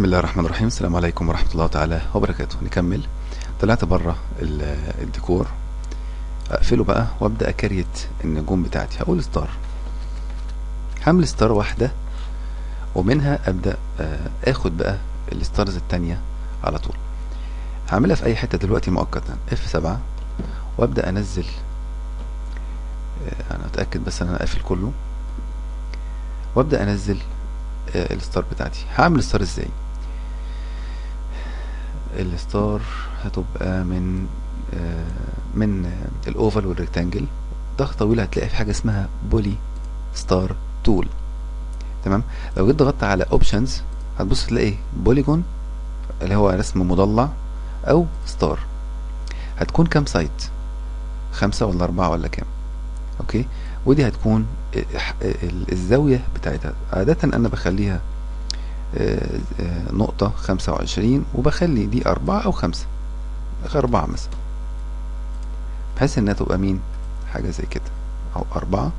الله الرحمن الرحيم السلام عليكم ورحمة الله تعالى وبركاته نكمل طلعت بره ال- الديكور اقفله بقى وابدا اكريت النجوم بتاعتي هقول ستار هعمل ستار واحدة ومنها ابدا آه، اخد بقى الستارز التانية على طول هعملها في اي حتة دلوقتي مؤقتا اف سبعة وابدا انزل آه، انا اتاكد بس ان انا قافل كله وابدا انزل آه، الستار بتاعتي هعمل ستار ازاي الستار هتبقى من آه، من آه، الاوفال والريكتانجل ضغط طويل هتلاقي في حاجه اسمها بولي ستار تول تمام لو جيت ضغطت على اوبشنز هتبص تلاقي بوليجون اللي هو رسم مضلع او ستار هتكون كام سايت خمسة ولا أربعة ولا كام اوكي ودي هتكون ال- ال- الزاوية بتاعتها عادة أنا بخليها آه، آه، نقطة خمسة وعشرين وبخلي دي أربعة أو خمسة أربعة مثلا بحيث إنها تبقى مين حاجة زي كده أو أربعة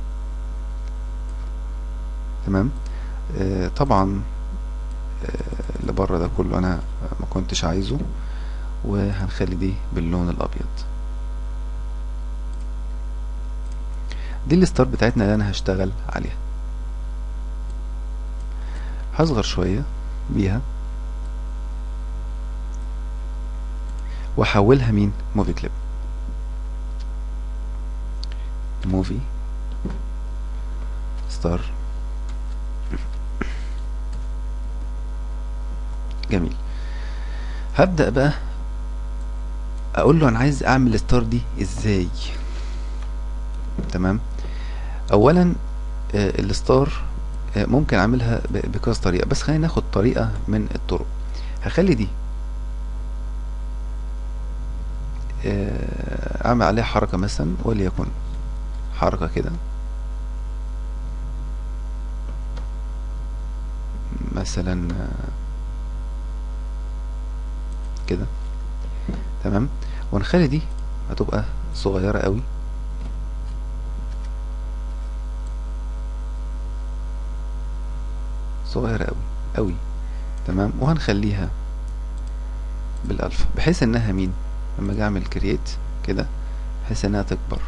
تمام آه، طبعا آه، اللي بره ده كله أنا ما كنتش عايزه وهنخلي دي باللون الأبيض دي الستار بتاعتنا اللي أنا هشتغل عليها هصغر شوية بيها واحولها مين موفي كليب موفي ستار جميل هبدأ بقى اقول له انا عايز اعمل الستار دي ازاي تمام اولا آه، الستار آه، ممكن اعملها ب- بكذا طريقه بس خلينا ناخد طريقه من الطرق هخلي دي آه، اعمل عليها حركه مثلا وليكن حركه كده مثلا آه، كده تمام ونخلي دي هتبقى صغيره قوي صغيرة أوي أوي تمام وهنخليها بالألفا بحيث إنها مين لما أجي أعمل كرييت كده بحيث إنها تكبر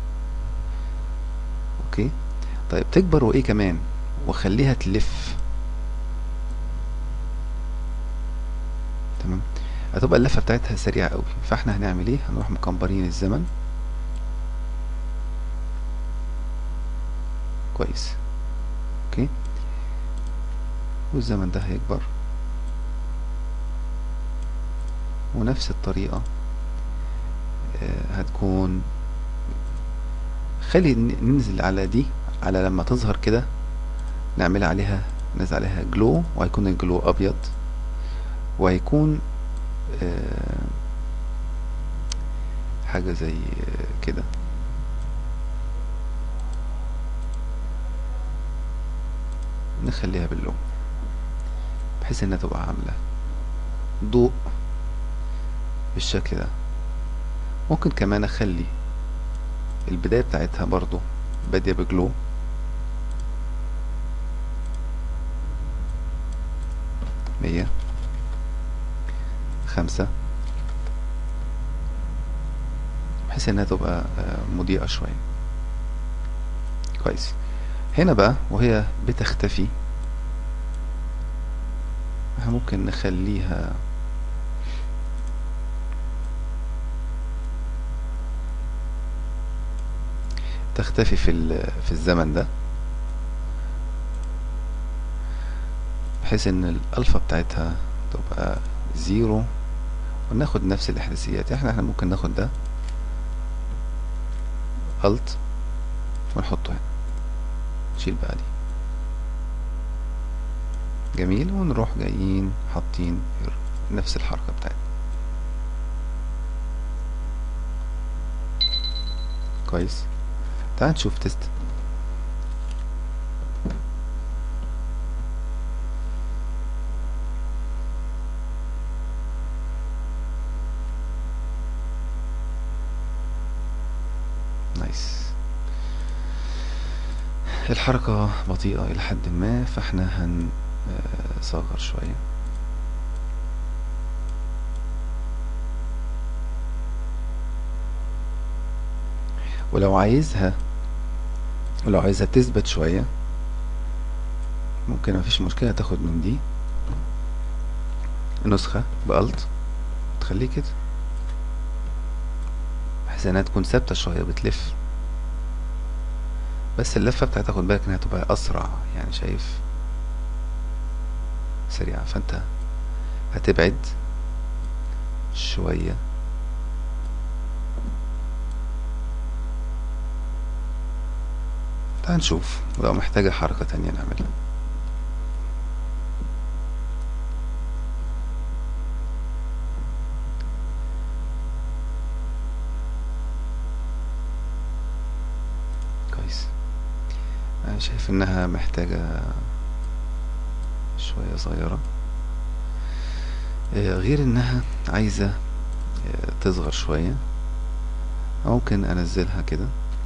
أوكي طيب تكبر وإيه كمان وأخليها تلف تمام هتبقى اللفة بتاعتها سريعة أوي فاحنا هنعمل إيه هنروح مكمبرين الزمن كويس أوكي والزمن ده هيكبر ونفس الطريقة آه، هتكون خلي ن- ننزل على دي على لما تظهر كده نعمل عليها ننزل عليها جلو وهيكون الجلو أبيض وهيكون آه، حاجة زي آه، كده نخليها باللون بحيث انها تبقى عاملة ضوء بالشكل ده ممكن كمان اخلي البداية بتاعتها برضو بادية بجلو مية خمسة بحيث انها تبقى آه، مضيئة شوية كويس هنا بقى وهي بتختفي احنا ممكن نخليها تختفي في ال- في الزمن ده بحيث ان الالفا بتاعتها تبقى زيرو وناخد نفس الاحداثيات احنا احنا ممكن ناخد ده الت ونحطه هنا نشيل بقى دي جميل ونروح جايين حاطين نفس الحركة بتاعتنا كويس تعال نشوف تيست نايس الحركة بطيئة إلى حد ما فاحنا هنصغر شوية ولو عايزها ولو عايزها تثبت شوية ممكن مفيش مشكلة تاخد من دي نسخة بألت تخليه كده بحيث انها تكون ثابتة شوية بتلف بس اللفة بتاعتها خد بالك انها تبقى اسرع يعني شايف سريعة فانت هتبعد شوية تعال نشوف ولو محتاجة حركة تانية نعملها كويس انا شايف انها محتاجة شوية صغيرة آه، غير انها عايزة آه، تصغر شوية ممكن انزلها كده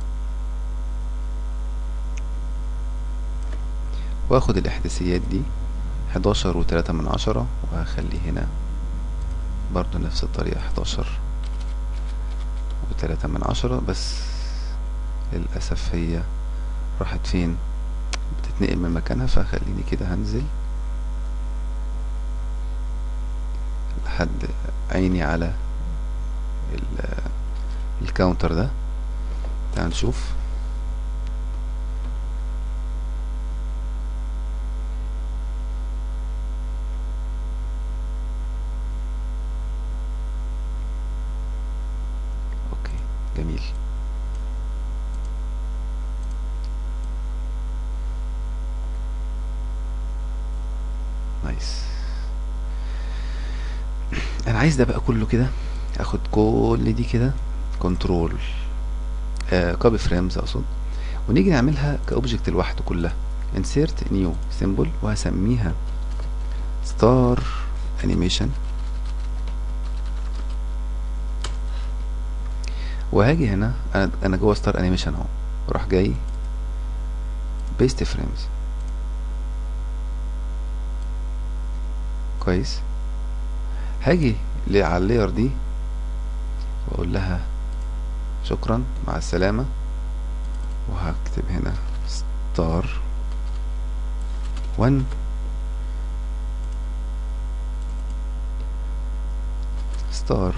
واخد الاحداثيات دي حداشر وتلاتة من عشرة وهخلي هنا برضو نفس الطريقة حداشر وتلاتة من عشرة بس للأسف هي راحت فين بتتنقل من مكانها فخليني كده هنزل لحد عيني على ال- الكاونتر ده تعال نشوف اوكي جميل نايس انا عايز ده بقى كله كده اخد كل دي كده كنترول كوبي فريمز اقصد ونيجي نعملها كاوبجكت لوحده كلها insert new symbol وهسميها star animation وهاجي هنا انا انا جوه ستار انيميشن اهو واروح جاي بيست فريمز كويس هاجي ل- على اللاير دي واقول لها شكرا مع السلامة وهكتب هنا ستار 1 ستار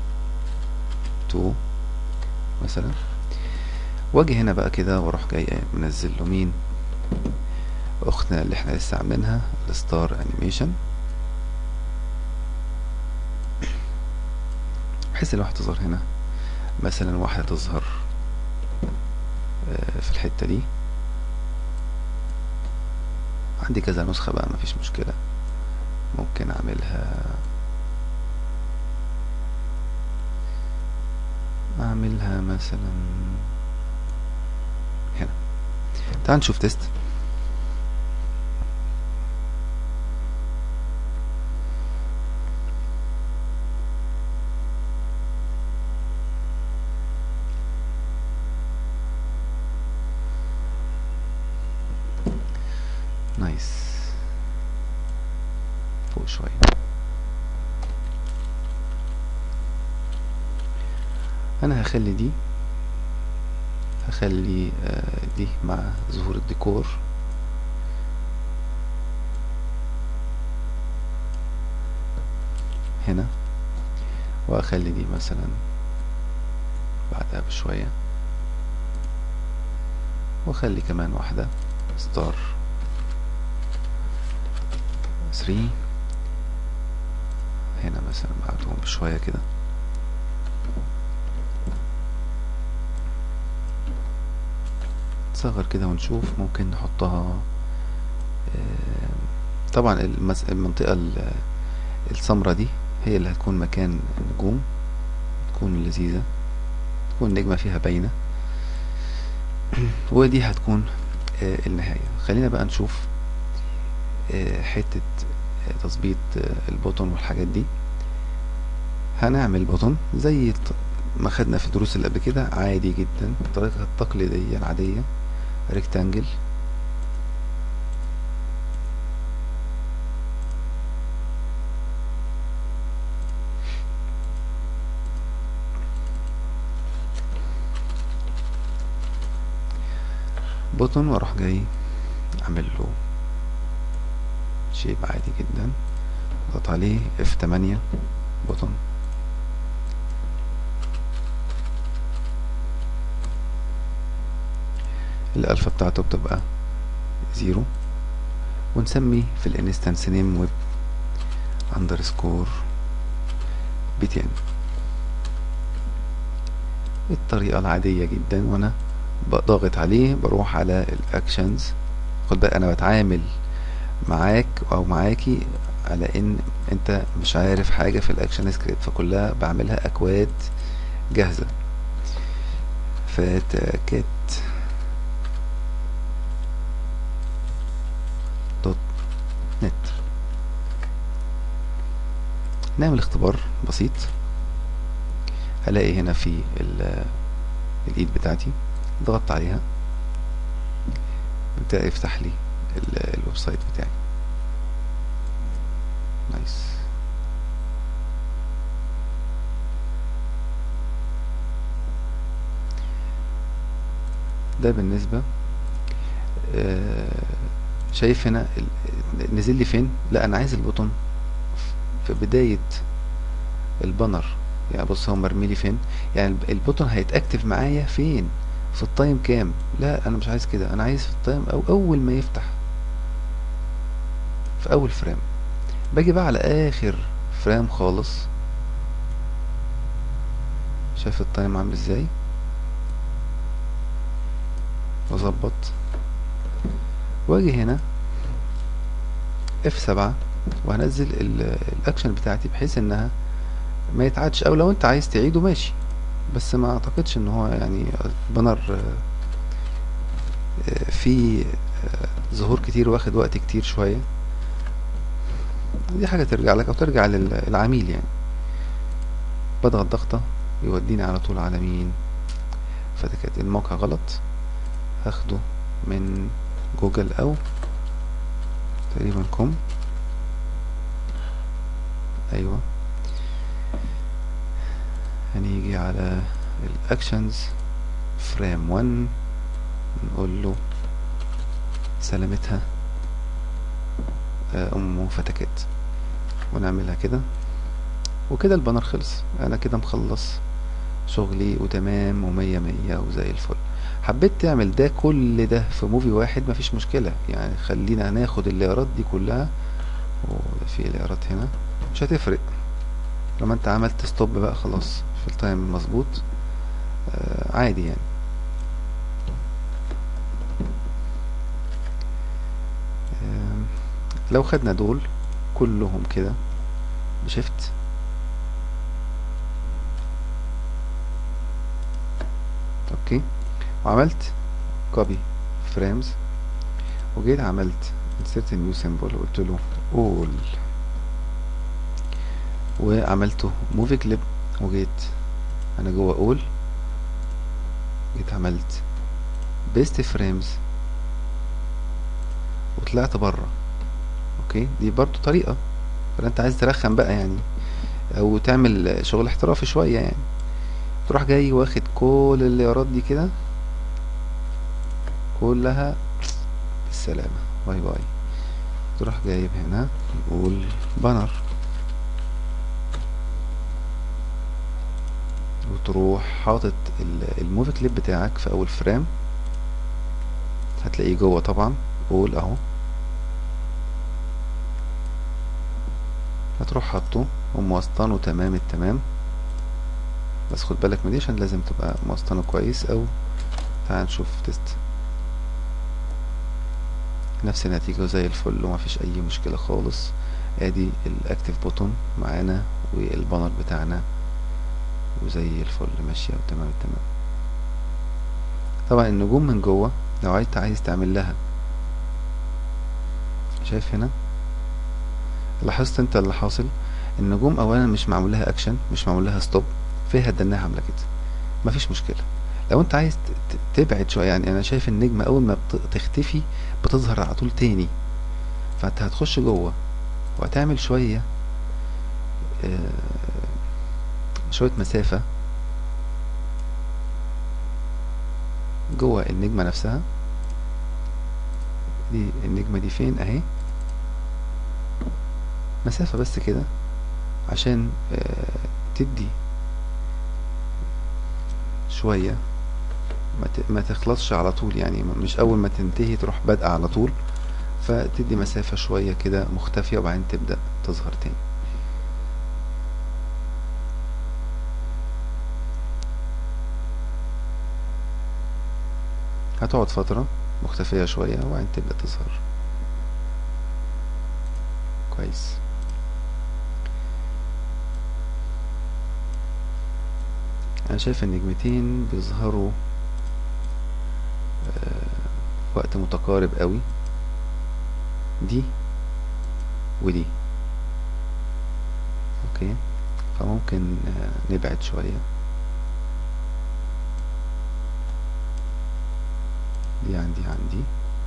2 مثلا واجي هنا بقى كده واروح جاي منزل له مين اختنا اللي احنا لسه عاملينها الستار انيميشن بحيث الواحد تظهر هنا مثلا واحدة تظهر آه، في الحتة دي عندي كذا نسخة بقى مفيش مشكلة ممكن اعملها اعملها مثلا هنا تعال نشوف تيست نايس فوق شوية انا هخلي دي هخلي آه، دي مع ظهور الديكور هنا واخلي دي مثلا بعدها بشوية واخلي كمان واحدة ستار 3 هنا مثلا بعدهم بشوية كده نصغر كده ونشوف ممكن نحطها آه، طبعا المس- المنطقة ال- السمرة دي هي اللي هتكون مكان النجوم تكون لذيذة تكون نجمة فيها باينة ودي هتكون آه، النهاية خلينا بقى نشوف آه، حتة آه، تظبيط آه، البوتون والحاجات دي هنعمل بوتون زي الط- ما خدنا في الدروس اللي قبل كده عادي جدا الطريقة التقليدية العادية ريكتانجل بوتون واروح جاي اعمل له شيب عادي جدا اضغط عليه اف 8 بوتون الالفا بتاعته بتبقى زيرو ونسمي في الانستنس نيم ويب اندرسكور بتين الطريقة العادية جدا وانا ضاغط عليه بروح على الاكشنز خد بالك انا بتعامل معاك او معاكي على ان انت مش عارف حاجة في الاكشن سكريبت فكلها بعملها اكواد جاهزة فتاكت دوت نت نعمل اختبار بسيط هلاقي هنا في الايد بتاعتي ضغطت عليها بتاعي يفتح لي الويب سايت بتاعي نايس ده بالنسبة آه شايف هنا نزل لي فين لا انا عايز البطن في بداية البانر يعني بص هو مرمي لي فين يعني البوتون هيتاكتف معايا فين في التايم كام لا انا مش عايز كده انا عايز في التايم او اول ما يفتح في اول فريم باجي بقى على اخر فريم خالص شايف التايم عامل ازاي واظبط واجي هنا اف سبعة وهنزل الاكشن بتاعتي بحيث انها ما يتعادش او لو انت عايز تعيده ماشي بس ما اعتقدش ان هو يعني بانر في ظهور كتير واخد وقت كتير شوية دي حاجة ترجع لك او ترجع للعميل يعني بضغط ضغطة يوديني على طول على مين فده كانت الموقع غلط هاخده من جوجل او تقريبا كوم ايوه هنيجي على الاكشنز فريم 1 نقول له سلامتها ام فتكات ونعملها كده وكده البانر خلص انا كده مخلص شغلي وتمام ومية مية وزي الفل حبيت تعمل ده كل ده في موفي واحد مفيش مشكلة يعني خلينا ناخد الليارات دي كلها وده في ليارات هنا مش هتفرق لما انت عملت ستوب بقى خلاص في التايم المظبوط آه عادي يعني آه لو خدنا دول كلهم كده بشفت اوكي وعملت كوبي فريمز وجيت عملت insert new symbol وقلت له all وعملته موفي كليب وجيت انا جوه اول جيت عملت بيست فريمز وطلعت بره اوكي دي برضو طريقة فانت عايز ترخم بقى يعني او تعمل شغل احترافي شوية يعني تروح جاي واخد كل الليارات دي كده كلها بالسلامة باي باي تروح جايب هنا نقول بانر وتروح حاطط الموفي كليب بتاعك في اول فريم هتلاقيه جوه طبعا قول اهو هتروح حاطه وموسطنه تمام التمام بس خد بالك من دي عشان لازم تبقى موسطنه كويس او تعال نشوف تيست نفس النتيجة زي الفل ومفيش اي مشكلة خالص ادي الاكتف بوتون معانا والبانر بتاعنا وزي الفل ماشية وتمام التمام طبعا النجوم من جوه لو عايز عايز تعمل لها شايف هنا لاحظت انت اللي حاصل النجوم اولا مش معمول لها اكشن مش معمول لها ستوب فيها دناها عامله كده مفيش مشكله لو انت عايز تبعد شويه يعني انا شايف النجمه اول ما تختفي بتظهر على طول تاني فانت هتخش جوه وهتعمل شويه آه شويه مسافه جوه النجمه نفسها دي النجمة دي فين اهي مسافة بس كده عشان آه تدي شوية ما ت- ما تخلصش على طول يعني مش اول ما تنتهي تروح بادئة على طول فتدي مسافة شوية كده مختفية وبعدين تبدأ تظهر تاني هتقعد فترة مختفية شوية وبعدين تبدأ تظهر كويس أنا شايف النجمتين بيظهروا آه، في وقت متقارب قوي دي ودي اوكي فممكن آه، نبعد شوية دي عندي عندي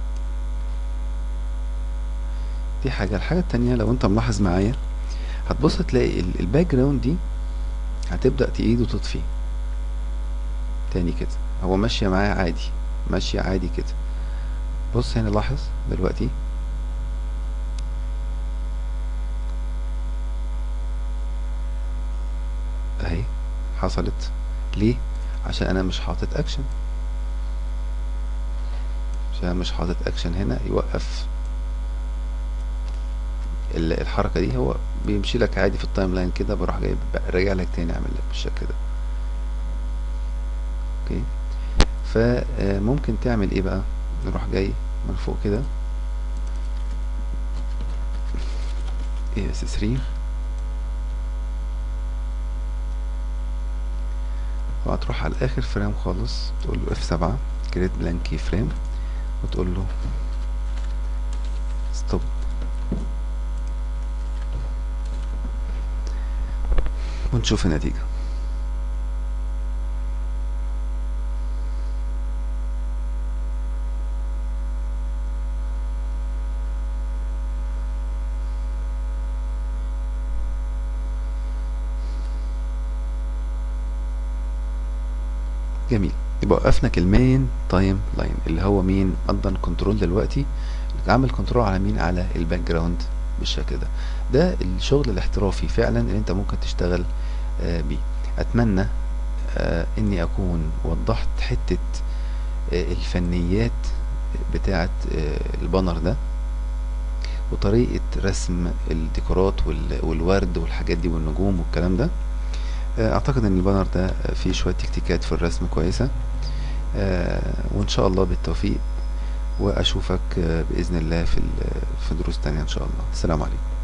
دي حاجة الحاجة التانية لو انت ملاحظ معايا هتبص تلاقي ال- الباك جراوند دي هتبدأ تقيد وتطفي تاني كده هو ماشية معايا عادي ماشية عادي كده بص هنا لاحظ دلوقتي اهي حصلت ليه عشان انا مش حاطط اكشن عشان أنا مش حاطط اكشن هنا يوقف ال- الحركة دي هو بيمشي لك عادي في التايم لاين كده بروح جاي راجع لك تاني اعمل لك بالشكل ده اوكي فممكن تعمل ايه بقى نروح جاي من فوق كده ايه اس 3 وهتروح على اخر فريم خالص تقول له اف 7 كريت بلانكي فريم وتقول له ستوب ونشوف النتيجة جميل يبقى وقفنا كلمين تايم لاين اللي هو مين ادن كنترول دلوقتي عامل كنترول على مين على الباك جراوند بالشكل ده ده الشغل الاحترافي فعلا اللي انت ممكن تشتغل آه بيه اتمنى آه اني اكون وضحت حتة آه الفنيات بتاعة آه البانر ده وطريقة رسم الديكورات وال- والورد والحاجات دي والنجوم والكلام ده آه، اعتقد ان البانر ده فيه شوية تكتيكات في الرسم كويسة آه، وان شاء الله بالتوفيق واشوفك آه، باذن الله في ال- في دروس تانية ان شاء الله السلام عليكم